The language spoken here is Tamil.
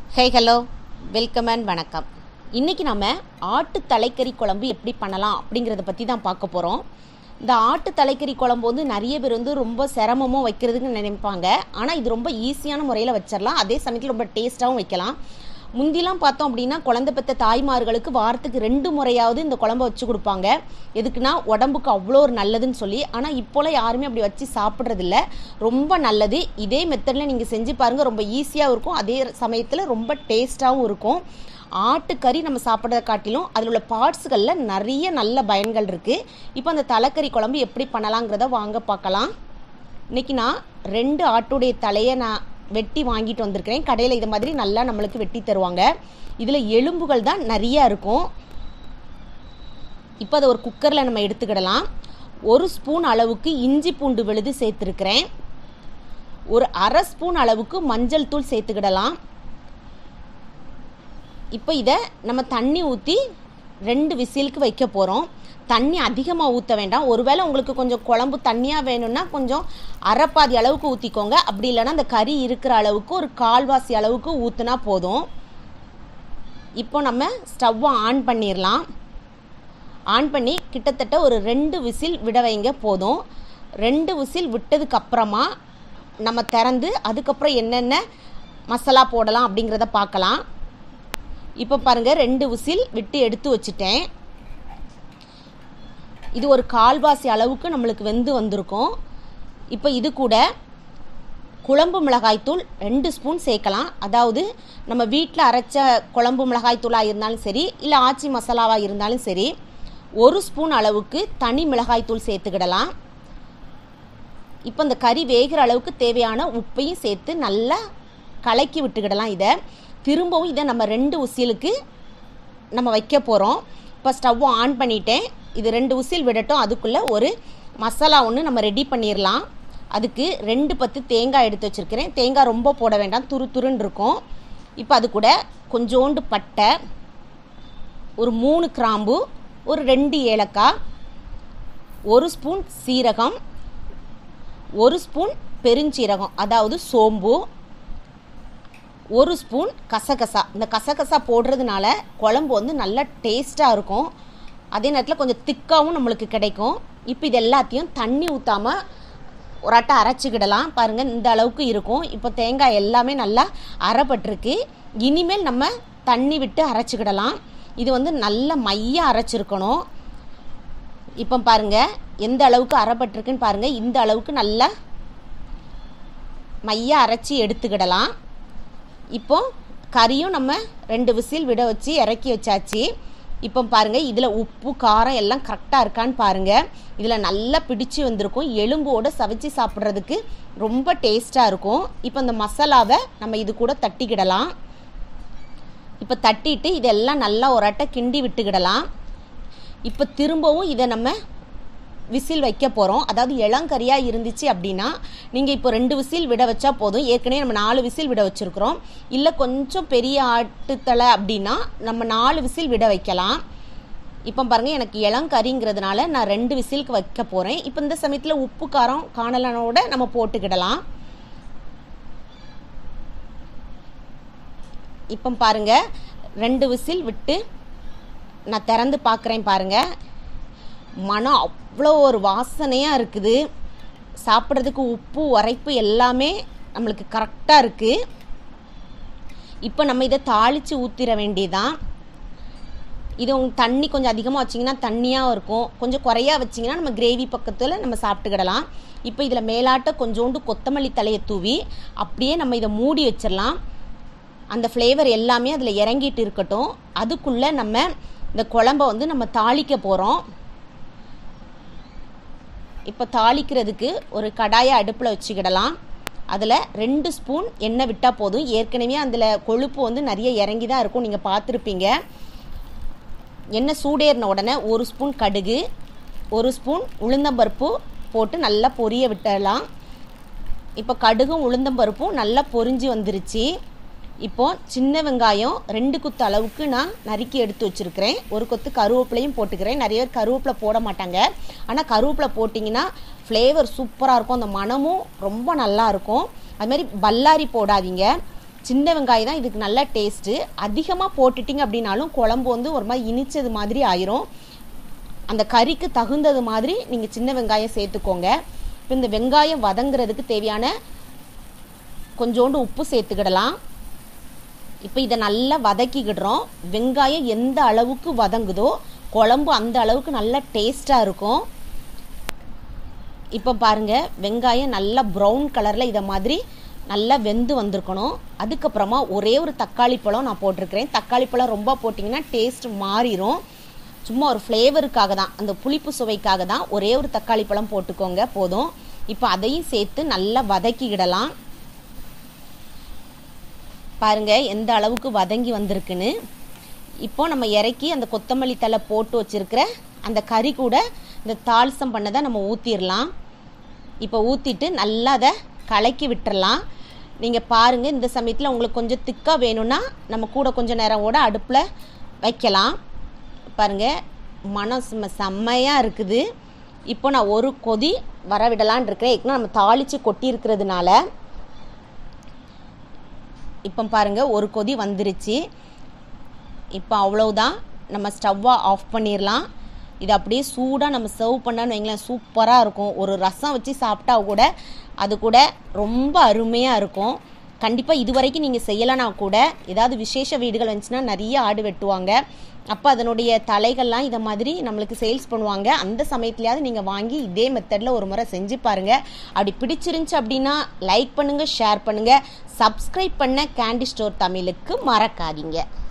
ஹே ஹலோ வெல்கம் அண்ட் வணக்கம் இன்றைக்கி நம்ம ஆட்டு தலைக்கறி குழம்பு எப்படி பண்ணலாம் அப்படிங்கிறத பற்றி தான் பார்க்க போகிறோம் இந்த ஆட்டு தலைக்கறி குழம்பு வந்து நிறைய பேர் வந்து ரொம்ப சிரமமும் வைக்கிறதுக்கு நினைப்பாங்க ஆனால் இது ரொம்ப ஈஸியான முறையில் வச்சிடலாம் அதே சமயத்தில் ரொம்ப டேஸ்ட்டாகவும் வைக்கலாம் முந்திலாம் பார்த்தோம் அப்படின்னா குழந்தை பெற்ற தாய்மார்களுக்கு வாரத்துக்கு ரெண்டு முறையாவது இந்த குழம்பு வச்சு கொடுப்பாங்க எதுக்குன்னா உடம்புக்கு அவ்வளோ ஒரு நல்லதுன்னு சொல்லி ஆனால் இப்போலாம் யாருமே அப்படி வச்சு சாப்பிட்றதில்ல ரொம்ப நல்லது இதே மெத்தடில் நீங்கள் செஞ்சு பாருங்கள் ரொம்ப ஈஸியாகவும் இருக்கும் அதே சமயத்தில் ரொம்ப டேஸ்ட்டாகவும் இருக்கும் ஆட்டுக்கறி நம்ம சாப்பிட்றத காட்டிலும் அதில் உள்ள பார்ட்ஸுகளில் நிறைய நல்ல பயன்கள் இருக்குது இப்போ அந்த தலைக்கறி குழம்பு எப்படி பண்ணலாங்கிறத வாங்க பார்க்கலாம் இன்றைக்கி நான் ரெண்டு ஆட்டுடைய தலையை நான் வெட்டி வாங்கிட்டு வந்திருக்கிறேன் கடையில் இது மாதிரி நல்லா நம்மளுக்கு வெட்டி தருவாங்க இதில் எலும்புகள் தான் நிறையா இருக்கும் இப்போ அதை ஒரு குக்கரில் நம்ம எடுத்துக்கிடலாம் ஒரு ஸ்பூன் அளவுக்கு இஞ்சி பூண்டு விழுது சேர்த்துருக்கிறேன் ஒரு அரை ஸ்பூன் அளவுக்கு மஞ்சள் தூள் சேர்த்துக்கிடலாம் இப்போ இதை நம்ம தண்ணி ஊற்றி ரெண்டு விசிலுக்கு வைக்க போகிறோம் தண்ணி அதிகமாக ஊற்ற வேண்டாம் ஒருவேளை உங்களுக்கு கொஞ்சம் குழம்பு தண்ணியாக வேணும்னா கொஞ்சம் அரைப்பாதி அளவுக்கு ஊற்றிக்கோங்க அப்படி இல்லைன்னா அந்த கறி இருக்கிற அளவுக்கு ஒரு கால்வாசி அளவுக்கு ஊற்றுனா போதும் இப்போ நம்ம ஸ்டவ்வை ஆன் பண்ணிடலாம் ஆன் பண்ணி கிட்டத்தட்ட ஒரு ரெண்டு விசில் விட வைங்க போதும் ரெண்டு விசில் விட்டதுக்கு அப்புறமா நம்ம திறந்து அதுக்கப்புறம் என்னென்ன மசாலா போடலாம் அப்படிங்கிறத பார்க்கலாம் இப்போ பாருங்கள் ரெண்டு விசில் விட்டு எடுத்து வச்சுட்டேன் இது ஒரு கால்வாசி அளவுக்கு நம்மளுக்கு வெந்து வந்திருக்கும் இப்போ இது கூட குழம்பு மிளகாய்த்தூள் ரெண்டு ஸ்பூன் சேர்க்கலாம் அதாவது நம்ம வீட்டில் அரைச்ச குழம்பு மிளகாய்த்தூளாக இருந்தாலும் சரி இல்லை ஆச்சி மசாலாவாக இருந்தாலும் சரி ஒரு ஸ்பூன் அளவுக்கு தனி மிளகாய்த்தூள் சேர்த்துக்கிடலாம் இப்போ இந்த கறி வேகிற அளவுக்கு தேவையான உப்பையும் சேர்த்து நல்லா கலக்கி விட்டுக்கிடலாம் இதை திரும்பவும் இதை நம்ம ரெண்டு உசிலுக்கு நம்ம வைக்க போகிறோம் இப்போ ஸ்டவ்வும் ஆன் பண்ணிட்டேன் இது ரெண்டு உசில் விடட்டும் அதுக்குள்ளே ஒரு மசாலா ஒன்று நம்ம ரெடி பண்ணிடலாம் அதுக்கு ரெண்டு பத்து தேங்காய் எடுத்து வச்சுருக்கிறேன் தேங்காய் ரொம்ப போட வேண்டாம் துரு துருன்னு இருக்கும் இப்போ அது கூட கொஞ்சோண்டு பட்டை ஒரு மூணு கிராம்பு ஒரு ரெண்டு ஏலக்காய் ஒரு ஸ்பூன் சீரகம் ஒரு ஸ்பூன் பெருஞ்சீரகம் அதாவது சோம்பு ஒரு ஸ்பூன் கசகசா இந்த கசகசா போடுறதுனால குழம்பு வந்து நல்லா டேஸ்ட்டாக இருக்கும் அதே நேரத்தில் கொஞ்சம் திக்காகவும் நம்மளுக்கு கிடைக்கும் இப்போ இது எல்லாத்தையும் தண்ணி ஊற்றாமல் ஒரு அட்டை அரைச்சிக்கிடலாம் பாருங்கள் இந்த அளவுக்கு இருக்கும் இப்போ தேங்காய் எல்லாமே நல்லா அரைப்பட்டிருக்கு இனிமேல் நம்ம தண்ணி விட்டு அரைச்சிக்கிடலாம் இது வந்து நல்ல மையாக அரைச்சிருக்கணும் இப்போ பாருங்கள் எந்த அளவுக்கு அரைப்பட்டிருக்குன்னு பாருங்கள் இந்த அளவுக்கு நல்லா மையாக அரைச்சி எடுத்துக்கிடலாம் இப்போ கறியும் நம்ம ரெண்டு விசில் விட வச்சு இறக்கி வச்சாச்சு இப்போ பாருங்கள் இதில் உப்பு காரம் எல்லாம் கரெக்டாக இருக்கான்னு பாருங்கள் இதில் நல்லா பிடிச்சு வந்திருக்கும் எலும்போடு சவைச்சி சாப்பிட்றதுக்கு ரொம்ப டேஸ்ட்டாக இருக்கும் இப்போ இந்த மசாலாவை நம்ம இது கூட தட்டிக்கிடலாம் இப்போ தட்டிட்டு இதெல்லாம் நல்லா ஒரு அட்டை கிண்டி விட்டுக்கிடலாம் இப்போ திரும்பவும் இதை நம்ம விசில் வைக்க போகிறோம் அதாவது இளங்கறியாக இருந்துச்சு அப்படின்னா நீங்கள் இப்போ ரெண்டு விசில் விட வச்சா போதும் ஏற்கனவே நம்ம நாலு விசில் விட வச்சுருக்குறோம் இல்லை கொஞ்சம் பெரிய ஆட்டுத்தலை அப்படின்னா நம்ம நாலு விசில் விட வைக்கலாம் இப்போ பாருங்கள் எனக்கு இளங்கறிங்கிறதுனால நான் ரெண்டு விசிலுக்கு வைக்க போகிறேன் இப்போ இந்த சமயத்தில் உப்பு காரம் காணலனோட நம்ம போட்டுக்கிடலாம் இப்போ பாருங்கள் ரெண்டு விசில் விட்டு நான் திறந்து பார்க்குறேன் பாருங்கள் மனம் அவ்வளோ ஒரு வாசனையாக இருக்குது சாப்பிட்றதுக்கு உப்பு உரைப்பு எல்லாமே நம்மளுக்கு கரெக்டாக இருக்குது இப்போ நம்ம இதை தாளித்து ஊற்றிட வேண்டியதான் இது உங்களுக்கு தண்ணி கொஞ்சம் அதிகமாக வச்சிங்கன்னா தண்ணியாக இருக்கும் கொஞ்சம் குறையா வச்சிங்கன்னா நம்ம கிரேவி பக்கத்தில் நம்ம சாப்பிட்டுக்கிடலாம் இப்போ இதில் மேலாட்ட கொஞ்சோண்டு கொத்தமல்லி தலையை தூவி அப்படியே நம்ம இதை மூடி வச்சிடலாம் அந்த ஃப்ளேவர் எல்லாமே அதில் இறங்கிட்டு இருக்கட்டும் அதுக்குள்ளே நம்ம இந்த குழம்ப வந்து நம்ம தாளிக்க போகிறோம் இப்போ தாளிக்கிறதுக்கு ஒரு கடாயை அடுப்பில் வச்சுக்கிடலாம் அதில் ரெண்டு ஸ்பூன் எண்ணெய் விட்டால் போதும் ஏற்கனவே அதில் கொழுப்பு வந்து நிறைய இறங்கி தான் இருக்கும் நீங்கள் பார்த்துருப்பீங்க எண்ணெய் சூடேறின உடனே ஒரு ஸ்பூன் கடுகு ஒரு ஸ்பூன் உளுந்தம்பருப்பு போட்டு நல்லா பொரிய விட்டுடலாம் இப்போ கடுகும் உளுந்தம்பருப்பும் நல்லா பொரிஞ்சு வந்துருச்சு இப்போ சின்ன வெங்காயம் ரெண்டு குத்து அளவுக்கு நான் நறுக்கி எடுத்து வச்சுருக்கிறேன் ஒரு கொத்து கருவேப்பிலையும் போட்டுக்கிறேன் நிறைய பேர் கருவேப்பிலை போட மாட்டாங்க ஆனால் கருவேப்பிலை போட்டிங்கன்னா ஃப்ளேவர் சூப்பராக இருக்கும் அந்த மனமும் ரொம்ப நல்லா இருக்கும் அது மாதிரி பல்லாரி போடாதீங்க சின்ன வெங்காயம் தான் இதுக்கு நல்ல டேஸ்ட்டு அதிகமாக போட்டுட்டிங்க அப்படின்னாலும் குழம்பு வந்து ஒரு மாதிரி இனிச்சது மாதிரி ஆயிரும் அந்த கறிக்கு தகுந்தது மாதிரி நீங்கள் சின்ன வெங்காயம் சேர்த்துக்கோங்க இப்போ இந்த வெங்காயம் வதங்குறதுக்கு தேவையான கொஞ்சோண்டு உப்பு சேர்த்துக்கிடலாம் இப்போ இதை நல்லா வதக்கிக்கிடுறோம் வெங்காயம் எந்த அளவுக்கு வதங்குதோ குழம்பு அந்த அளவுக்கு நல்லா டேஸ்ட்டாக இருக்கும் இப்போ பாருங்க வெங்காயம் நல்லா ப்ரௌன் கலரில் இதை மாதிரி நல்லா வெந்து வந்திருக்கணும் அதுக்கப்புறமா ஒரே ஒரு தக்காளி பழம் நான் போட்டிருக்கிறேன் தக்காளி பழம் ரொம்ப போட்டிங்கன்னா டேஸ்ட் மாறிடும் சும்மா ஒரு ஃப்ளேவருக்காக தான் அந்த புளிப்பு சுவைக்காக தான் ஒரே ஒரு தக்காளி பழம் போட்டுக்கோங்க போதும் இப்போ அதையும் சேர்த்து நல்லா வதக்கிக்கிடலாம் பாருங்க எந்த அளவுக்கு வதங்கி வந்திருக்குன்னு இப்போ நம்ம இறக்கி அந்த கொத்தமல்லி தலை போட்டு வச்சிருக்கிற அந்த கறி கூட இந்த தாளிசம் பண்ணதை நம்ம ஊற்றிடலாம் இப்போ ஊற்றிட்டு நல்லா அதை கலக்கி விட்டுறலாம் நீங்கள் பாருங்கள் இந்த சமயத்தில் உங்களுக்கு கொஞ்சம் திக்காக வேணும்னா நம்ம கூட கொஞ்சம் நேரம் கூட அடுப்பில் வைக்கலாம் பாருங்கள் மனம் செம்ம செம்மையாக இருக்குது இப்போ நான் ஒரு கொதி வர விடலான் இருக்கிறேன் ஏற்கனவே நம்ம தாளித்து கொட்டி இருக்கிறதுனால இப்போ பாருங்க ஒரு கொதி வந்துருச்சு இப்போ அவ்வளவுதான் நம்ம ஸ்டவ்வை ஆஃப் பண்ணிடலாம் இது அப்படியே சூடாக நம்ம சர்வ் பண்ணான்னு வைங்களேன் சூப்பராக இருக்கும் ஒரு ரசம் வச்சு சாப்பிட்டா கூட அது கூட ரொம்ப அருமையாக இருக்கும் கண்டிப்பாக இது வரைக்கும் நீங்கள் செய்யலைனா கூட ஏதாவது விசேஷ வீடுகள் வந்துச்சுன்னா நிறைய ஆடு வெட்டுவாங்க அப்போ அதனுடைய தலைகள்லாம் இதை மாதிரி நம்மளுக்கு சேல்ஸ் பண்ணுவாங்க அந்த சமயத்துலையாவது நீங்கள் வாங்கி இதே மெத்தடில் ஒரு முறை செஞ்சு பாருங்கள் அப்படி பிடிச்சிருந்துச்சு அப்படின்னா லைக் பண்ணுங்கள் ஷேர் பண்ணுங்கள் சப்ஸ்கிரைப் பண்ண கேண்டி ஸ்டோர் தமிழுக்கு மறக்காதீங்க